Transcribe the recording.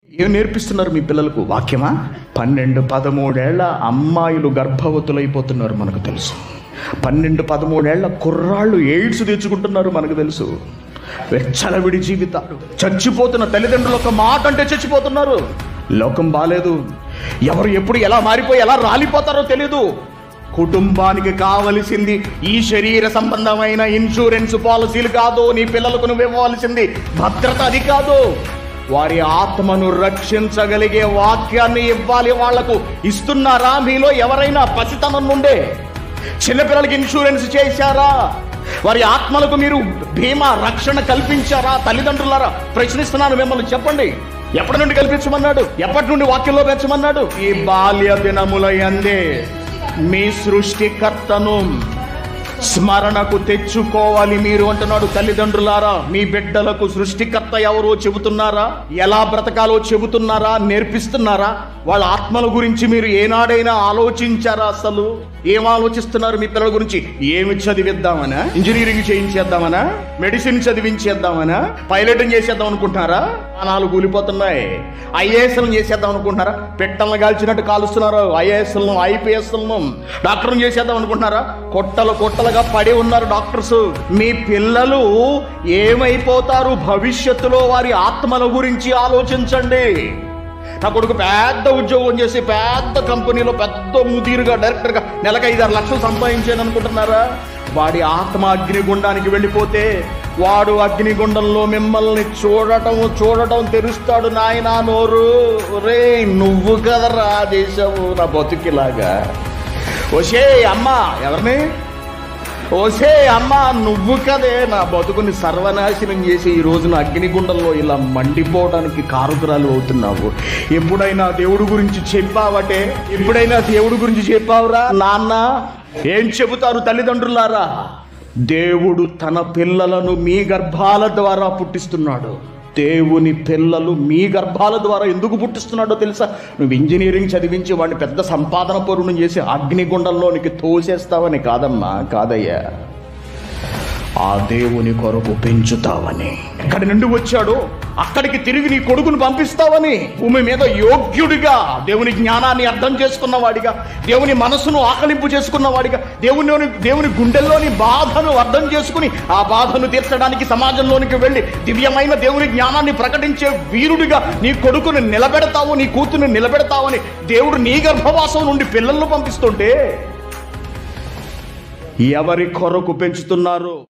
ఏం నేర్పిస్తున్నారు మీ పిల్లలకు వాక్యమా పన్నెండు పదమూడేళ్ల అమ్మాయిలు గర్భవతులైపోతున్నారు మనకు తెలుసు పన్నెండు పదమూడేళ్ల కుర్రాళ్ళు ఎయిడ్స్ తెచ్చుకుంటున్నారు మనకు తెలుసు వెచ్చలవిడి జీవితాలు చచ్చిపోతున్న తల్లిదండ్రులు ఒక మాట అంటే చచ్చిపోతున్నారు లోకం బాలేదు ఎవరు ఎప్పుడు ఎలా మారిపోయి ఎలా రాలిపోతారో తెలియదు కుటుంబానికి కావలసింది ఈ శరీర సంబంధమైన ఇన్సూరెన్స్ పాలసీలు కాదు నీ పిల్లలకు నువ్వు ఇవ్వవలసింది భద్రత అది కాదు వారి ఆత్మను రక్షించగలిగే వాక్యాన్ని ఇవ్వాలి వాళ్లకు ఇస్తున్నారా మీలో ఎవరైనా పసితనం నుండే చిన్నపిల్లలకి ఇన్సూరెన్స్ చేశారా వారి ఆత్మలకు మీరు బీమా రక్షణ కల్పించారా తల్లిదండ్రులారా ప్రశ్నిస్తున్నాను మిమ్మల్ని చెప్పండి ఎప్పటి నుండి కల్పించమన్నాడు ఎప్పటి నుండి వాక్యంలో పెంచమన్నాడు ఈ బాల్య దినముల యందే మీ సృష్టికర్తను స్మరణకు తెచ్చుకోవాలి మీరు అంటున్నాడు తల్లిదండ్రులారా మీ బిడ్డలకు సృష్టికర్త ఎవరో చెబుతున్నారా ఎలా బ్రతకాలో చెబుతున్నారా నేర్పిస్తున్నారా వాళ్ళ ఆత్మల గురించి మీరు ఏనాడైనా ఆలోచించారా అసలు ఏం ఆలోచిస్తున్నారు మీ పిల్లల గురించి ఏమి చదివిద్దామనా ఇంజనీరింగ్ చేయించేద్దామనా మెడిసిన్ చదివించేద్దామనా పైలటింగ్ చేసేద్దాం అనుకుంటున్నారా ప్రాణాలు కూలిపోతున్నాయి ఐఏఎస్లను చేసేద్దాం అనుకుంటున్నారా పెట్టలను కాల్చినట్టు కాలుస్తున్నారు ఐఏఎస్లను ఐపీఎస్లను డాక్టర్లను చేసేద్దాం అనుకుంటున్నారా కొట్టలు కొట్టలుగా పడి ఉన్నారు డాక్టర్స్ మీ పిల్లలు ఏమైపోతారు భవిష్యత్తులో వారి ఆత్మల గురించి ఆలోచించండి నా కొడుకు పెద్ద ఉద్యోగం చేసి పెద్ద కంపెనీలో పెద్ద ముదీరుగా డైరెక్టర్గా నెలకు ఐదారు లక్షలు సంపాదించాను అనుకుంటున్నారా వాడి ఆత్మ అగ్నిగుండానికి వెళ్ళిపోతే వాడు అగ్నిగుండంలో మిమ్మల్ని చూడటం చూడటం తెరుస్తాడు నాయనా నోరు రే నువ్వు కదరా చేసావు నా బతుకిలాగా ఓషే అమ్మా ఎవరిని ఓసే అమ్మా నువ్వు కదే నా బతుకుని సర్వనాశనం చేసి ఈ రోజున అగ్నిగుండంలో ఇలా మండిపోవడానికి కారుకురాలు అవుతున్నావు ఎప్పుడైనా దేవుడి గురించి చెప్పావటే ఎప్పుడైనా దేవుడి గురించి చెప్పావురా నాన్న ఏం చెబుతారు తల్లిదండ్రులారా దేవుడు తన పిల్లలను మీ గర్భాల ద్వారా పుట్టిస్తున్నాడు దేవుని పిల్లలు మీ గర్భాల ద్వారా ఎందుకు పుట్టిస్తున్నాడో తెలుసా నువ్వు ఇంజనీరింగ్ చదివించి వాడిని పెద్ద సంపాదన పరుణం చేసి అగ్నిగుండంలోనికి తోసేస్తావని కాదమ్మా కాదయ్యా ఆ దేవుని కొరకు పెంచుతావని ఎక్కడి నుండి వచ్చాడో అక్కడికి తిరిగి నీ కొడుకును పంపిస్తావని భూమి మీద యోగ్యుడిగా దేవుని జ్ఞానాన్ని అర్థం చేసుకున్న వాడిగా దేవుని మనసును ఆకలింపు చేసుకున్న వాడిగా దేవుని దేవుని గుండెల్లోని బాధను అర్థం చేసుకుని ఆ బాధను తీర్చడానికి సమాజంలోనికి వెళ్ళి దివ్యమైన దేవుని జ్ఞానాన్ని ప్రకటించే వీరుడిగా నీ కొడుకును నిలబెడతావు నీ కూతుర్ని నిలబెడతావని దేవుడు నీ గర్భవాసం నుండి పిల్లలను పంపిస్తుంటే ఎవరి కొరకు పెంచుతున్నారు